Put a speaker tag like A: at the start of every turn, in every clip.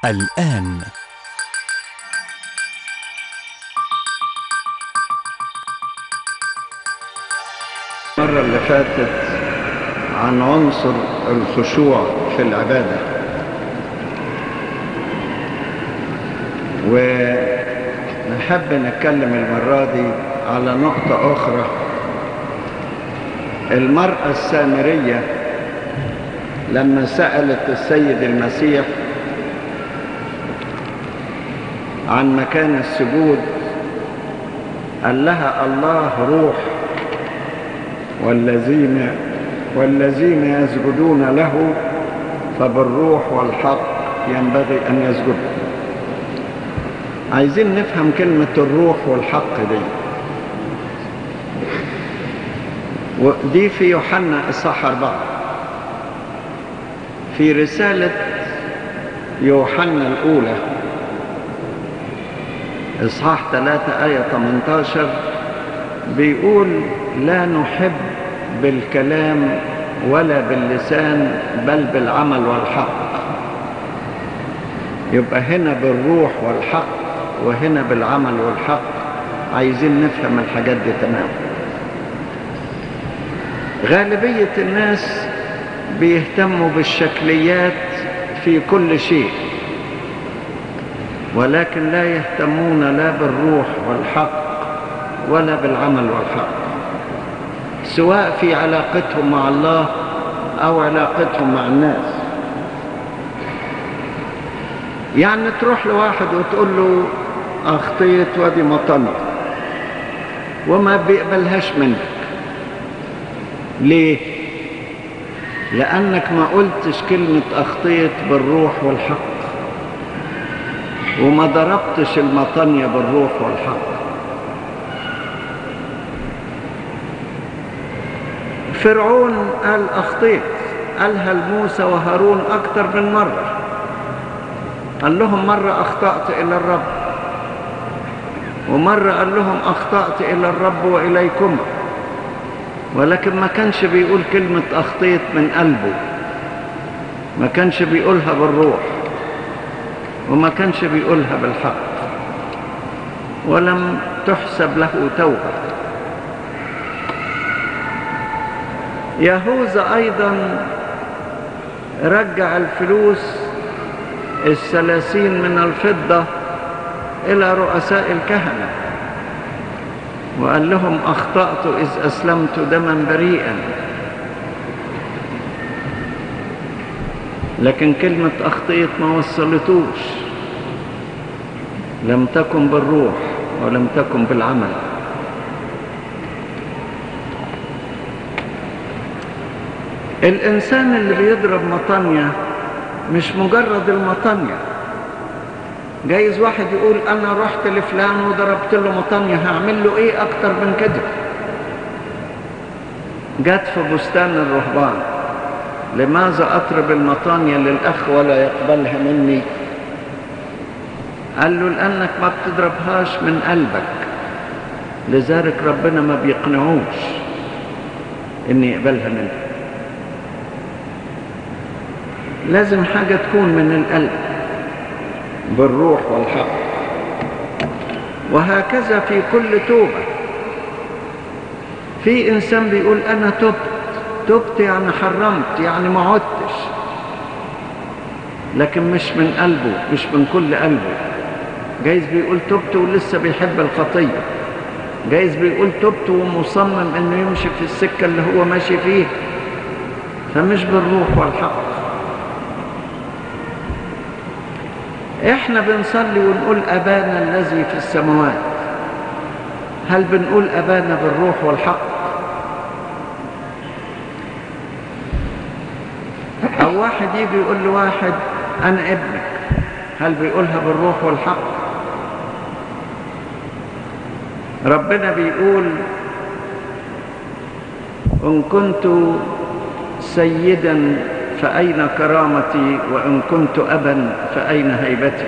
A: الآن
B: المرة اللي فاتت عن عنصر الخشوع في العبادة ونحب نتكلم المرة دي على نقطة أخرى المرأة السامرية لما سألت السيد المسيح عن مكان السجود قال لها الله روح والذين والذين يسجدون له فبالروح والحق ينبغي أن يسجدوا عايزين نفهم كلمة الروح والحق دي ودي في يوحنا إصحاح أربعة في رسالة يوحنا الأولى إصحاح 3 آية 18 بيقول لا نحب بالكلام ولا باللسان بل بالعمل والحق يبقى هنا بالروح والحق وهنا بالعمل والحق عايزين نفهم الحاجات دي تمام غالبية الناس بيهتموا بالشكليات في كل شيء ولكن لا يهتمون لا بالروح والحق ولا بالعمل والحق سواء في علاقتهم مع الله او علاقتهم مع الناس يعني تروح لواحد وتقول له اخطيت وادي مطنة وما بيقبلهاش منك ليه لانك ما قلتش كلمة اخطيت بالروح والحق وما ضربتش المطنية بالروح والحق فرعون قال أخطيت قالها لموسى وهارون أكثر من مرة قال لهم مرة أخطأت إلى الرب ومرة قال لهم أخطأت إلى الرب وإليكم ولكن ما كانش بيقول كلمة أخطيت من قلبه ما كانش بيقولها بالروح وما كانش بيقولها بالحق ولم تحسب له توبه يهوذا ايضا رجع الفلوس الثلاثين من الفضة الى رؤساء الكهنة وقال لهم اخطأت اذ اسلمت دما بريئا لكن كلمة اخطيت ما وصلتوش لم تكن بالروح ولم تكن بالعمل الإنسان اللي بيضرب مطانية مش مجرد المطانية جايز واحد يقول أنا رحت لفلان وضربت له مطانية هعمل له إيه أكتر من كده جت في بستان الرهبان لماذا أطرب المطانية للأخ ولا يقبلها مني قال له لأنك ما بتضربهاش من قلبك لذلك ربنا ما بيقنعوش إن يقبلها منك لازم حاجة تكون من القلب بالروح والحق وهكذا في كل توبة في إنسان بيقول أنا تبت تبت يعني حرمت يعني ما عدتش لكن مش من قلبه مش من كل قلبه جايز بيقول تبت ولسه بيحب الخطية جايز بيقول تبت ومصمم انه يمشي في السكة اللي هو ماشي فيه فمش بالروح والحق احنا بنصلي ونقول ابانا الذي في السماوات هل بنقول ابانا بالروح والحق او واحد يجي يقول لواحد انا ابنك هل بيقولها بالروح والحق ربنا بيقول ان كنت سيدا فأين كرامتي وإن كنت أبا فأين هيبتي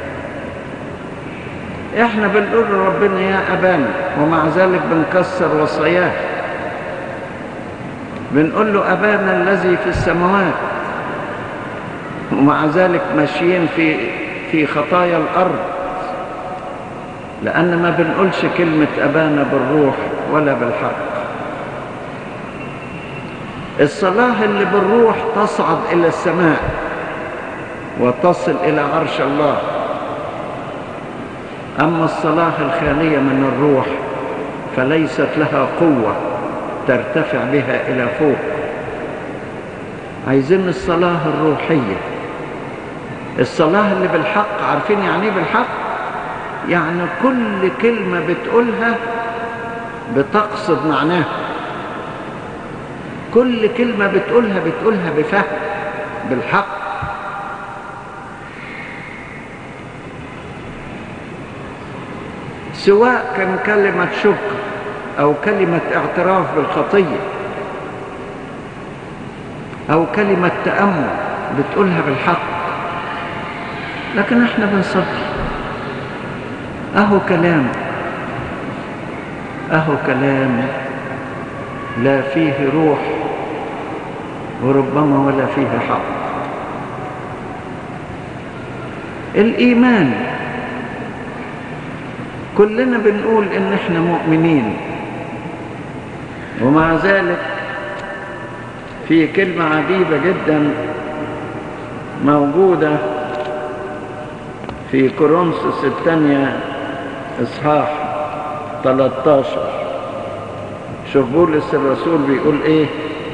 B: إحنا بنقول ربنا يا أبانا ومع ذلك بنكسر وصاياه بنقول له أبانا الذي في السماوات ومع ذلك ماشيين في في خطايا الأرض لأن ما بنقولش كلمة أبانا بالروح ولا بالحق الصلاة اللي بالروح تصعد إلى السماء وتصل إلى عرش الله أما الصلاة الخالية من الروح فليست لها قوة ترتفع بها إلى فوق عايزين الصلاة الروحية الصلاة اللي بالحق عارفين يعني ايه بالحق يعني كل كلمة بتقولها بتقصد معناها كل كلمة بتقولها بتقولها بفهم بالحق سواء كان كلمة شكر أو كلمة اعتراف بالخطية أو كلمة تأمل بتقولها بالحق لكن احنا بنصدق أهو كلام أهو كلام لا فيه روح وربما ولا فيه حق الإيمان كلنا بنقول إن إحنا مؤمنين ومع ذلك في كلمة عجيبة جدا موجودة في كورنثوس الثانية إصحاح 13 شوف بولس الرسول بيقول إيه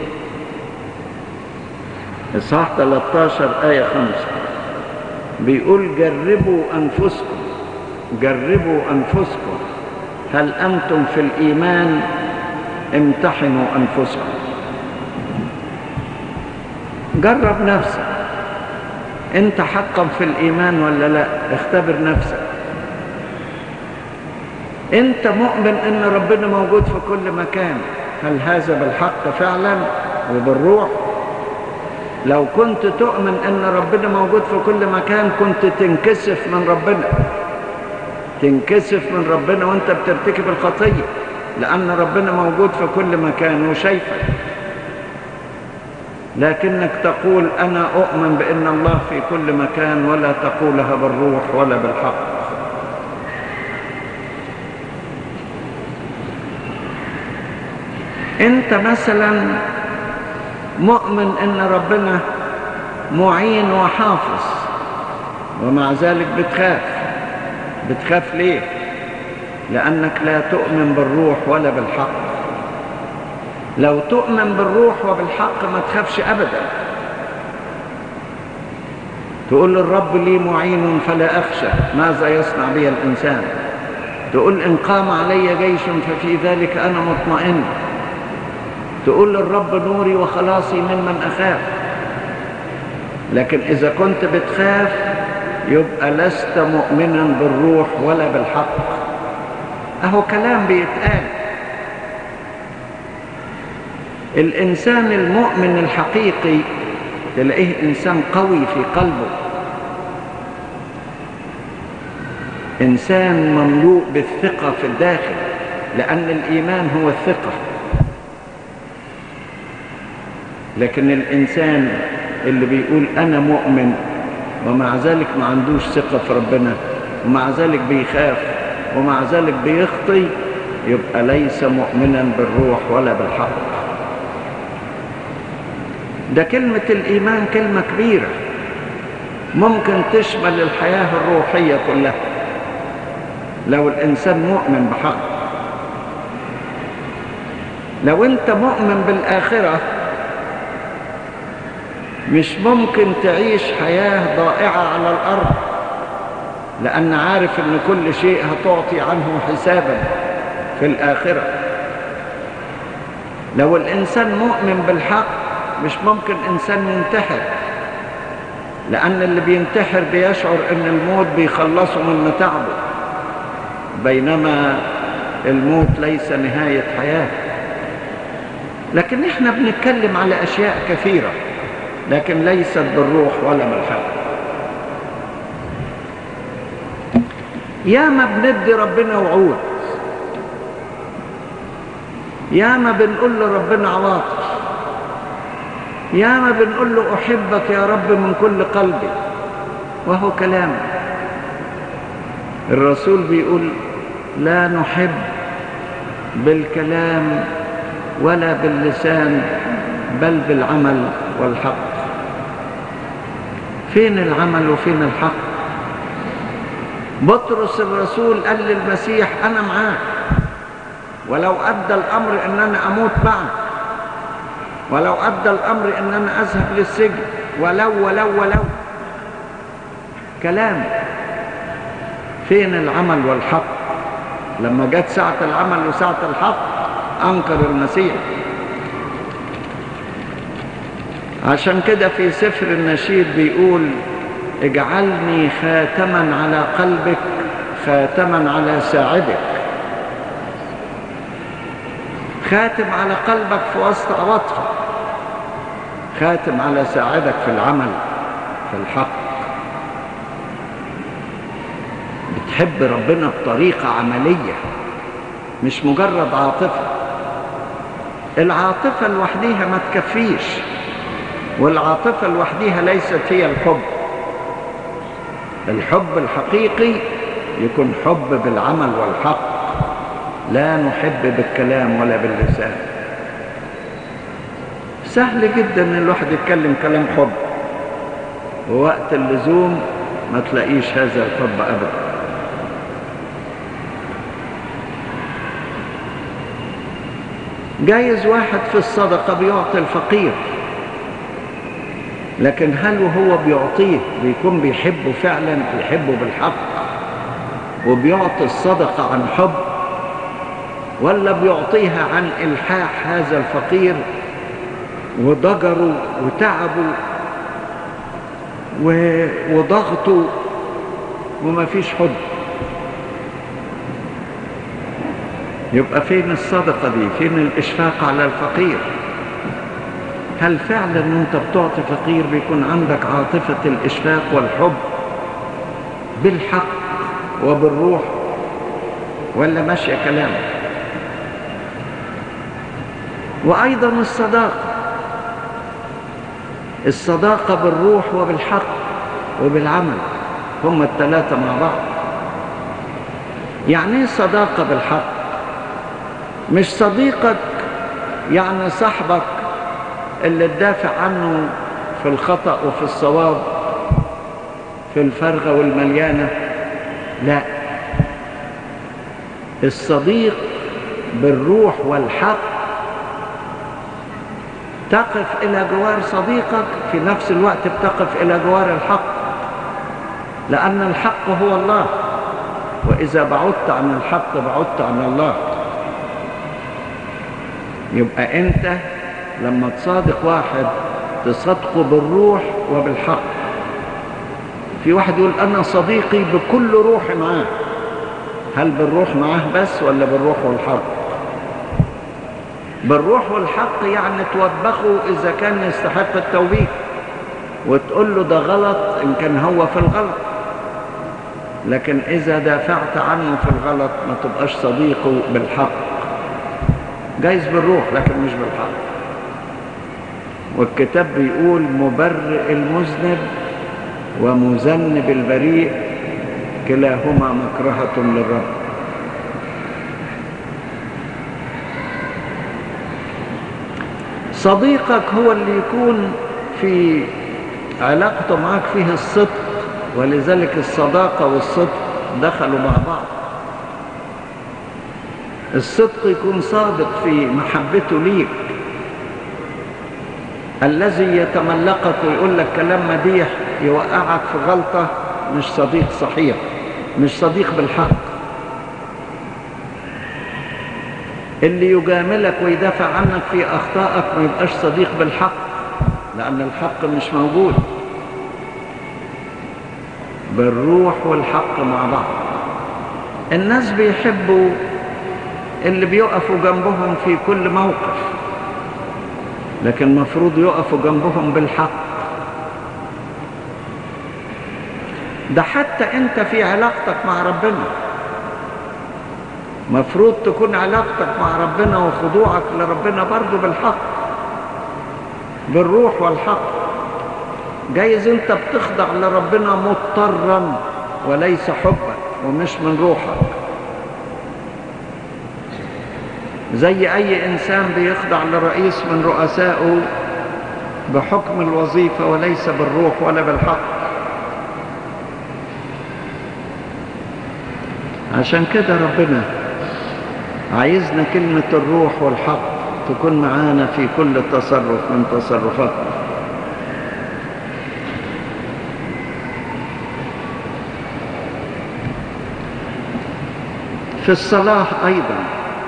B: إصحاح 13 آية 5 بيقول جربوا أنفسكم جربوا أنفسكم هل أنتم في الإيمان امتحنوا أنفسكم جرب نفسك انت حقا في الايمان ولا لا اختبر نفسك انت مؤمن ان ربنا موجود في كل مكان هل هذا بالحق فعلا وبالروح لو كنت تؤمن ان ربنا موجود في كل مكان كنت تنكسف من ربنا تنكسف من ربنا وانت بترتكب الخطيه لان ربنا موجود في كل مكان وشايفك لكنك تقول أنا أؤمن بأن الله في كل مكان ولا تقولها بالروح ولا بالحق أنت مثلا مؤمن أن ربنا معين وحافظ ومع ذلك بتخاف بتخاف ليه لأنك لا تؤمن بالروح ولا بالحق لو تؤمن بالروح وبالحق ما تخافش ابدا تقول الرب لي معين فلا اخشى ماذا يصنع بي الانسان تقول ان قام علي جيش ففي ذلك انا مطمئن تقول الرب نوري وخلاصي ممن اخاف لكن اذا كنت بتخاف يبقى لست مؤمنا بالروح ولا بالحق اهو كلام بيتقال الإنسان المؤمن الحقيقي تلاقيه إنسان قوي في قلبه إنسان مملوء بالثقة في الداخل لأن الإيمان هو الثقة لكن الإنسان اللي بيقول أنا مؤمن ومع ذلك ما عندوش ثقة في ربنا ومع ذلك بيخاف ومع ذلك بيخطي يبقى ليس مؤمنا بالروح ولا بالحق ده كلمة الإيمان كلمة كبيرة ممكن تشمل الحياة الروحية كلها لو الإنسان مؤمن بحق لو أنت مؤمن بالآخرة مش ممكن تعيش حياة ضائعة على الأرض لأن عارف أن كل شيء هتعطي عنه حسابا في الآخرة لو الإنسان مؤمن بالحق مش ممكن إنسان ينتحر لأن اللي بينتحر بيشعر أن الموت بيخلصه من متاعبه بينما الموت ليس نهاية حياة لكن احنا بنتكلم على أشياء كثيرة لكن ليست بالروح ولا بالحق ياما بندي ربنا وعود ياما بنقول لربنا عواطف ياما بنقول له أحبك يا رب من كل قلبي وهو كلام الرسول بيقول لا نحب بالكلام ولا باللسان بل بالعمل والحق فين العمل وفين الحق بطرس الرسول قال للمسيح انا معاك ولو ادى الامر ان انا اموت معك ولو ادى الامر ان انا اذهب للسجن ولو ولو ولو كلام فين العمل والحق لما جت ساعة العمل وساعة الحق أنكر المسيح عشان كده في سفر النشيد بيقول اجعلني خاتما على قلبك خاتما على ساعدك خاتم على قلبك في وسط عواطفك خاتم على ساعدك في العمل في الحق بتحب ربنا بطريقة عملية مش مجرد عاطفة العاطفة لوحديها ما تكفيش والعاطفة لوحديها ليست هي الحب الحب الحقيقي يكون حب بالعمل والحق لا نحب بالكلام ولا باللسان سهل جدا ان الواحد يتكلم كلام حب ووقت اللزوم ما تلاقيش هذا الحب ابدا جايز واحد في الصدقة بيعطي الفقير لكن هل وهو بيعطيه بيكون بيحبه فعلا بيحبه بالحق وبيعطي الصدقة عن حب ولا بيعطيها عن إلحاح هذا الفقير وضجره وتعبه وضغطه وما فيش حب يبقى فين الصدقة دي فين الإشفاق على الفقير هل فعلا انت بتعطي فقير بيكون عندك عاطفة الإشفاق والحب بالحق وبالروح ولا ماشية كلامك وأيضا الصداقة الصداقة بالروح وبالحق وبالعمل هما الثلاثة مع بعض يعني ايه صداقة بالحق مش صديقك يعني صاحبك اللي تدافع عنه في الخطأ وفي الصواب في الفرغة والمليانة لا الصديق بالروح والحق تقف إلى جوار صديقك في نفس الوقت بتقف إلى جوار الحق لأن الحق هو الله وإذا بعدت عن الحق بعدت عن الله يبقى أنت لما تصادق واحد تصادقه بالروح وبالحق في واحد يقول أنا صديقي بكل روحي معاه هل بالروح معاه بس ولا بالروح والحق بالروح والحق يعني توبخه إذا كان يستحق التوبيخ وتقول له ده غلط إن كان هو في الغلط لكن إذا دافعت عنه في الغلط ما تبقاش صديقه بالحق جايز بالروح لكن مش بالحق والكتاب بيقول مبرئ المذنب ومذنب البريء كلاهما مكرهة للرب صديقك هو اللي يكون في علاقته معك فيه الصدق ولذلك الصداقة والصدق دخلوا مع بعض الصدق يكون صادق في محبته ليك الذي يتملقك ويقول لك كلام مديح يوقعك في غلطة مش صديق صحيح مش صديق بالحق اللي يجاملك ويدافع عنك في أخطائك ما يبقاش صديق بالحق لأن الحق مش موجود بالروح والحق مع بعض الناس بيحبوا اللي بيقفوا جنبهم في كل موقف لكن مفروض يقفوا جنبهم بالحق ده حتى انت في علاقتك مع ربنا مفروض تكون علاقتك مع ربنا وخضوعك لربنا برضو بالحق بالروح والحق جايز انت بتخضع لربنا مضطرا وليس حبا ومش من روحك زي أي إنسان بيخضع لرئيس من رؤسائه بحكم الوظيفة وليس بالروح ولا بالحق عشان كده ربنا عايزنا كلمة الروح والحق تكون معانا في كل تصرف من تصرفاتنا في الصلاة أيضا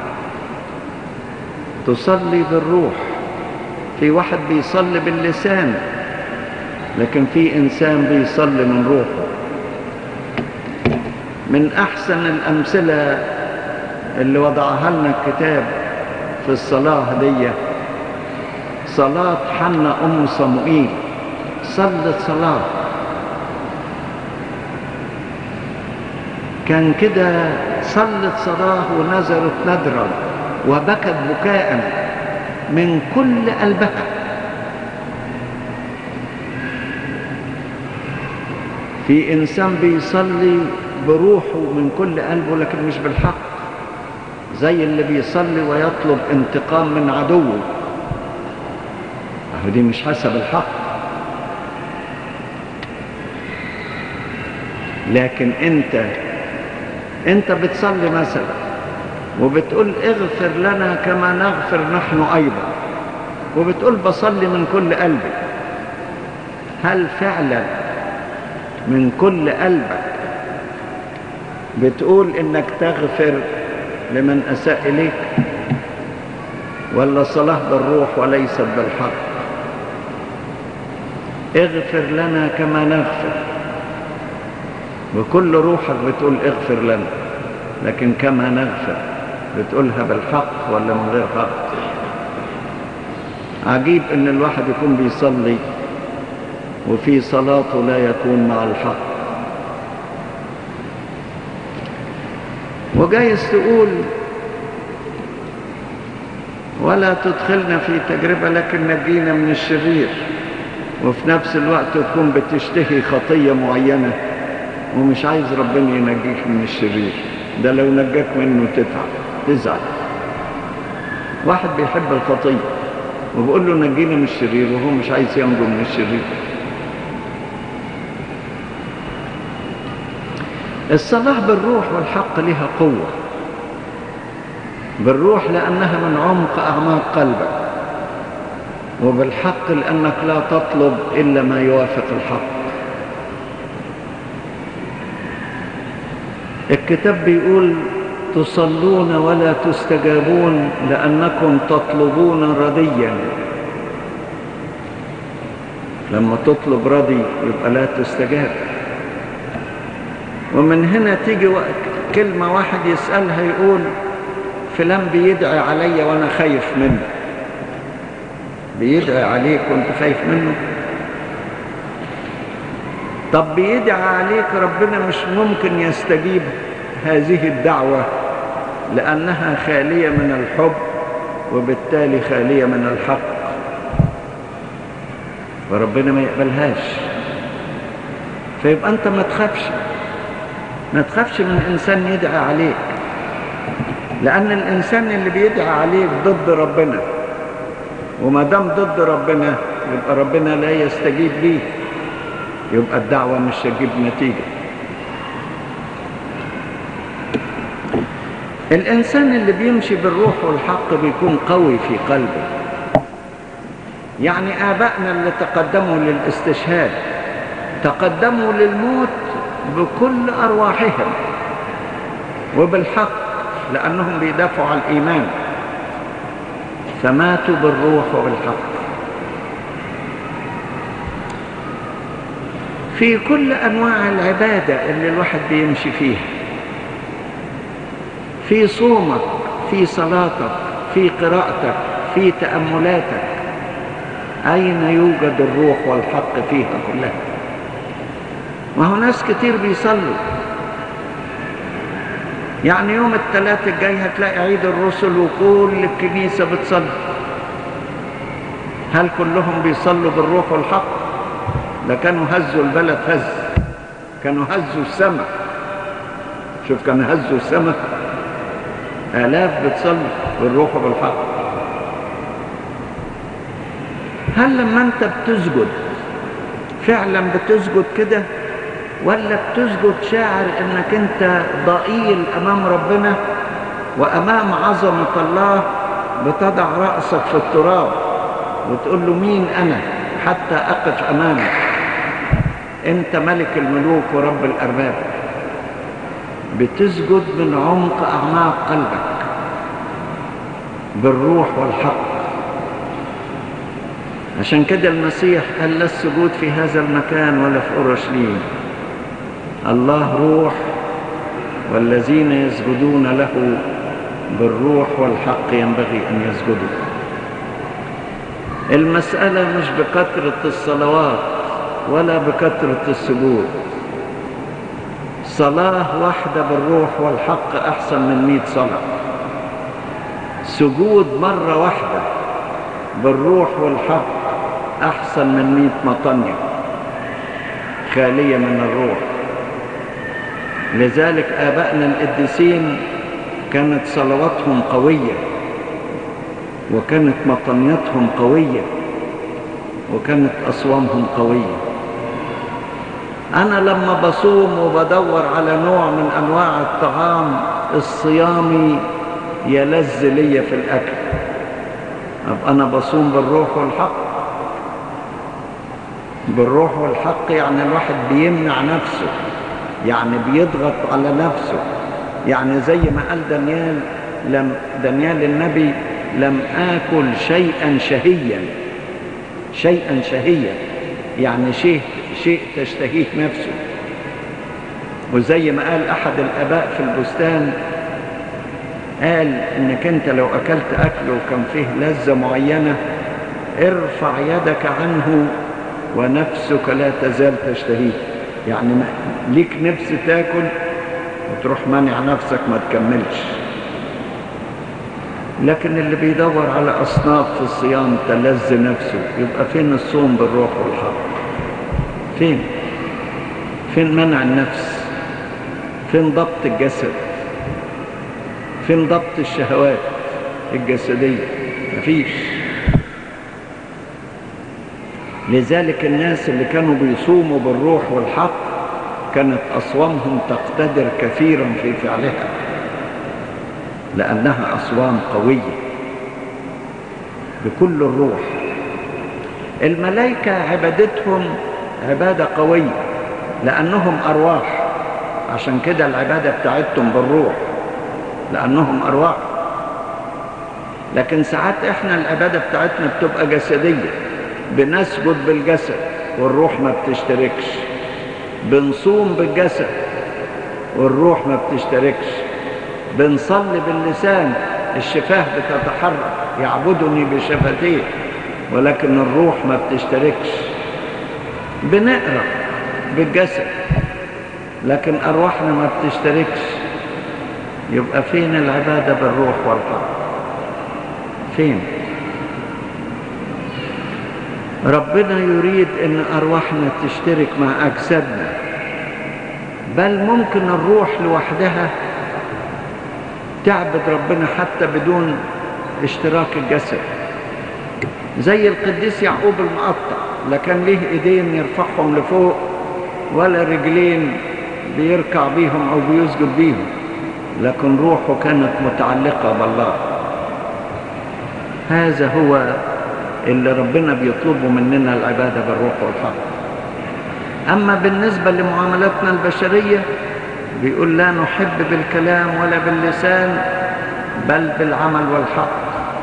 B: تصلي بالروح في واحد بيصلي باللسان لكن في إنسان بيصلي من روحه من أحسن الأمثلة اللي وضعها لنا الكتاب في الصلاة دي صلاة حنا أم صموئيل صلت صلاة كان كده صلت صلاة ونزلت ندرا وبكت بكاء من كل قلبها في إنسان بيصلي بروحه من كل قلبه لكن مش بالحق زي اللي بيصلي ويطلب انتقام من عدوه اهو دي مش حسب الحق لكن انت انت بتصلي مثلا وبتقول اغفر لنا كما نغفر نحن ايضا وبتقول بصلي من كل قلبي هل فعلا من كل قلبك بتقول انك تغفر لمن اساء اليك ولا صلاه بالروح وليست بالحق اغفر لنا كما نغفر بكل روحك بتقول اغفر لنا لكن كما نغفر بتقولها بالحق ولا من غير حق عجيب ان الواحد يكون بيصلي وفي صلاته لا يكون مع الحق وجايز تقول ولا تدخلنا في تجربة لكن نجينا من الشرير وفي نفس الوقت تكون بتشتهي خطية معينة ومش عايز ربنا ينجيك من الشرير ده لو نجاك منه تتعب تزعل واحد بيحب الخطية وبقول له نجينا من الشرير وهو مش عايز ينجو من الشرير الصلاة بالروح والحق لها قوة بالروح لأنها من عمق أعماق قلبك وبالحق لأنك لا تطلب إلا ما يوافق الحق الكتاب بيقول تصلون ولا تستجابون لأنكم تطلبون رديا لما تطلب ردي يبقى لا تستجاب ومن هنا تيجي كلمة واحد يسألها يقول فلان بيدعي عليا وأنا خايف منه بيدعي عليك وانت خايف منه طب بيدعي عليك ربنا مش ممكن يستجيب هذه الدعوة لأنها خالية من الحب وبالتالي خالية من الحق وربنا ما يقبلهاش فيبقى أنت ما تخافش ما تخافش من إنسان يدعي عليك لأن الإنسان اللي بيدعي عليك ضد ربنا وما دام ضد ربنا يبقى ربنا لا يستجيب ليه يبقى الدعوة مش هتجيب نتيجة الإنسان اللي بيمشي بالروح والحق بيكون قوي في قلبه يعني آبائنا اللي تقدموا للاستشهاد تقدموا للموت بكل أرواحهم وبالحق لأنهم بيدافعوا عن الإيمان فماتوا بالروح وبالحق في كل أنواع العبادة اللي الواحد بيمشي فيها في صومك في صلاتك في قراءتك في تأملاتك أين يوجد الروح والحق فيها كلها ما هو ناس كتير بيصلوا يعني يوم الثلاث الجاي هتلاقي عيد الرسل وكل الكنيسة بتصلي هل كلهم بيصلوا بالروح والحق ده كانوا هزوا البلد هز كانوا هزوا السماء شوف كان هزوا السماء آلاف بتصلي بالروح وبالحق هل لما انت بتسجد فعلا بتسجد كده ولا بتسجد شاعر انك انت ضئيل امام ربنا وامام عظمة الله بتضع رأسك في التراب وتقول له مين انا حتى اقف امامك انت ملك الملوك ورب الارباب بتسجد من عمق اعماق قلبك بالروح والحق عشان كده المسيح قال لا السجود في هذا المكان ولا في اورشليم الله روح والذين يسجدون له بالروح والحق ينبغي ان يسجدوا المساله مش بكثره الصلوات ولا بكثره السجود صلاه واحده بالروح والحق احسن من مئة صلاه سجود مره واحده بالروح والحق احسن من مئة مطنيه خاليه من الروح لذلك آبائنا القديسين كانت صلواتهم قوية وكانت مطنياتهم قوية وكانت أصوامهم قوية أنا لما بصوم وبدور على نوع من أنواع الطعام الصيامي يلذ لي في الأكل أبقى أنا بصوم بالروح والحق بالروح والحق يعني الواحد بيمنع نفسه يعني بيضغط على نفسه يعني زي ما قال دانيال لم دانيال النبي لم آكل شيئا شهيا شيئا شهيا يعني شيء شيء تشتهيه نفسه وزي ما قال أحد الآباء في البستان قال إنك أنت لو أكلت أكل وكان فيه لذة معينة ارفع يدك عنه ونفسك لا تزال تشتهيه يعني ليك نفس تاكل وتروح مانع نفسك ما تكملش لكن اللي بيدور على أصناف في الصيام تلذ نفسه يبقى فين الصوم بالروح والحق فين فين منع النفس فين ضبط الجسد فين ضبط الشهوات الجسدية مفيش لذلك الناس اللي كانوا بيصوموا بالروح والحق كانت أصوامهم تقتدر كثيرا في فعلها لأنها أصوام قوية بكل الروح الملائكة عبادتهم عبادة قوية لأنهم أرواح عشان كده العبادة بتاعتهم بالروح لأنهم أرواح لكن ساعات احنا العبادة بتاعتنا بتبقى جسدية بنسجد بالجسد والروح ما بتشتركش بنصوم بالجسد والروح ما بتشتركش بنصلي باللسان الشفاه بتتحرك يعبدني بشفتيه ولكن الروح ما بتشتركش بنقرا بالجسد لكن ارواحنا ما بتشتركش يبقى فين العباده بالروح والحق فين ربنا يريد ان ارواحنا تشترك مع اجسادنا بل ممكن الروح لوحدها تعبد ربنا حتى بدون اشتراك الجسد زي القديس يعقوب المقطع لا كان ليه ايدين يرفعهم لفوق ولا رجلين بيركع بيهم او بيسجد بيهم لكن روحه كانت متعلقه بالله هذا هو اللي ربنا بيطلبه مننا العبادة بالروح والحق أما بالنسبة لمعاملاتنا البشرية بيقول لا نحب بالكلام ولا باللسان بل بالعمل والحق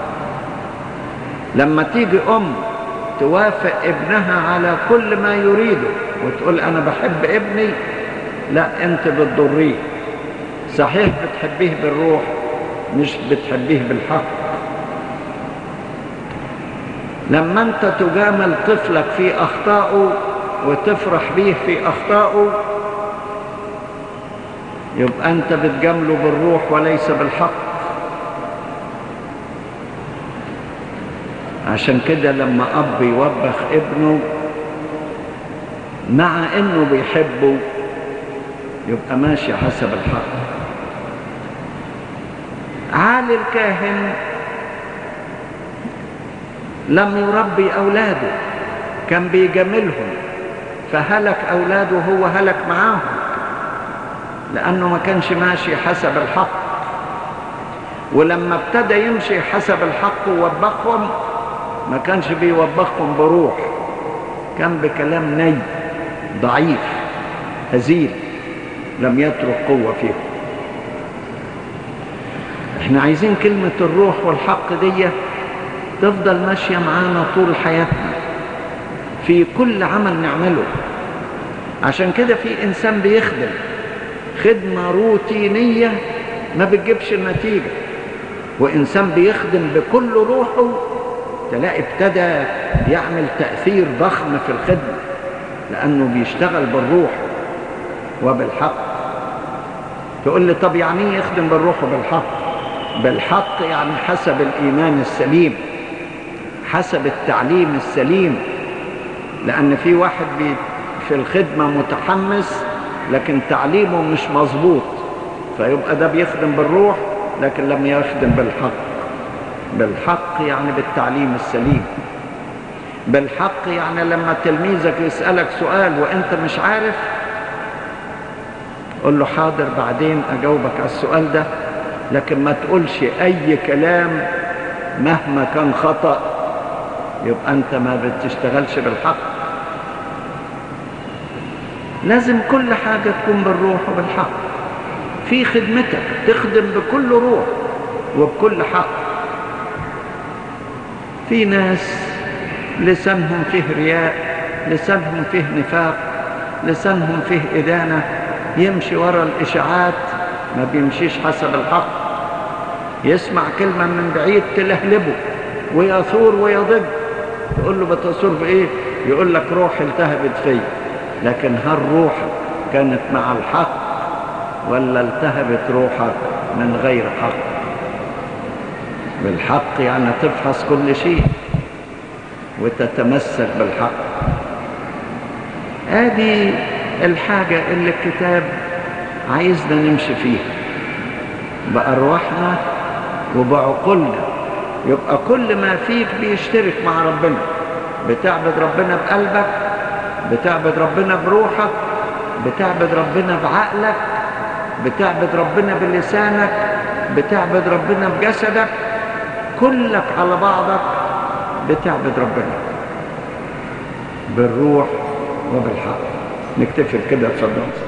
B: لما تيجي أم توافق ابنها على كل ما يريده وتقول أنا بحب ابني لا أنت بتضريه صحيح بتحبيه بالروح مش بتحبيه بالحق لما انت تجامل طفلك في اخطائه وتفرح به في اخطائه يبقى انت بتجامله بالروح وليس بالحق عشان كده لما اب يوبخ ابنه مع انه بيحبه يبقى ماشي حسب الحق عالي الكاهن لم يربي أولاده كان بيجاملهم فهلك أولاده هو هلك معاهم لأنه ما كانش ماشي حسب الحق ولما ابتدى يمشي حسب الحق ووبخهم ما كانش بيوبخهم بروح كان بكلام ني ضعيف هزيل لم يترك قوة فيهم احنا عايزين كلمة الروح والحق دي تفضل ماشية معانا طول حياتنا في كل عمل نعمله عشان كده في انسان بيخدم خدمة روتينية ما بتجيبش النتيجة وإنسان بيخدم بكل روحه تلاقي ابتدى يعمل تأثير ضخم في الخدمة لأنه بيشتغل بالروح وبالحق تقول لي طب يعني ايه يخدم بالروح وبالحق بالحق يعني حسب الإيمان السليم حسب التعليم السليم لأن في واحد بي في الخدمة متحمس لكن تعليمه مش مظبوط فيبقى ده بيخدم بالروح لكن لم يخدم بالحق بالحق يعني بالتعليم السليم بالحق يعني لما تلميذك يسألك سؤال وانت مش عارف قل له حاضر بعدين اجاوبك على السؤال ده لكن ما تقولش اي كلام مهما كان خطأ يبقى انت ما بتشتغلش بالحق لازم كل حاجة تكون بالروح وبالحق في خدمتك تخدم بكل روح وبكل حق في ناس لسانهم فيه رياء لسانهم فيه نفاق لسانهم فيه إدانة يمشي ورا الإشاعات ما بيمشيش حسب الحق يسمع كلمة من بعيد تلهلبه ويثور ويضج تقول له بتصور بإيه يقول لك روح التهبت فيا لكن هل روحك كانت مع الحق ولا التهبت روحك من غير حق بالحق يعني تفحص كل شيء وتتمسك بالحق هذه الحاجة اللي الكتاب عايزنا نمشي فيها بأرواحنا وبعقولنا يبقى كل ما فيك بيشترك مع ربنا بتعبد ربنا بقلبك بتعبد ربنا بروحك بتعبد ربنا بعقلك بتعبد ربنا بلسانك بتعبد ربنا بجسدك كلك على بعضك بتعبد ربنا بالروح وبالحق نكتفي كده اتفضل